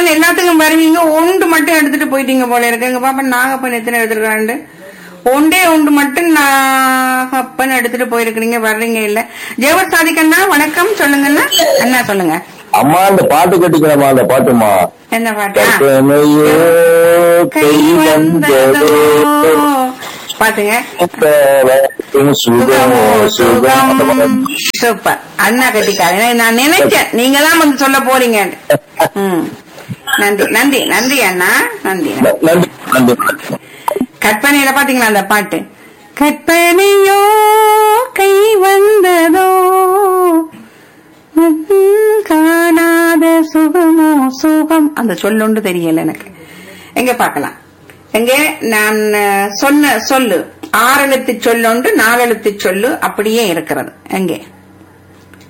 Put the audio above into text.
தான் எல்லாத்துக்கும் வருவீங்க ஒன்று மட்டும் எடுத்துட்டு போயிட்டீங்க போல இருக்கு எங்க பாப்பா நாகப்பன் எத்தனை எடுத்துருக்காண்டு ஒன்றே ஒன்று மட்டும் நாகப்பன் எடுத்துட்டு போயிருக்கிறீங்க வர்றீங்க இல்ல ஜெயவர் சாதிக்கண்ணா வணக்கம் சொல்லுங்கண்ணா அண்ணா சொல்லுங்க அம்மா அந்த பாட்டு கட்டிக்கிறமா அந்த பாட்டுமா என்ன பாட்டா கற்பனையோ கை வந்ததோ பாத்துங்க பேரத்தும் சுகமோ சுகம் சுகம் சூப்பர் அண்ணா கட்டிக்காரு நான் நினைச்சேன் நீங்க தான் வந்து சொல்ல போறீங்க ம். நன்றி நன்றி நன்றி அண்ணா நன்றி நன்றி நன்றி கற்பனையில பாத்தீங்களா அந்த பாட்டு கற்பனையோ கை வந்ததோ ம்ஹும், காணாத சுகமோ சுகம் அந்த சொல்லொண்டு தெரியல எனக்கு எங்க பார்க்கலாம் எங்க நான் அஹ், சொன்ன சொல்லு ஆறெழுத்து சொல்லொண்டு நாலெழுத்து சொல்லு அப்படியே இருக்கிறது எங்கே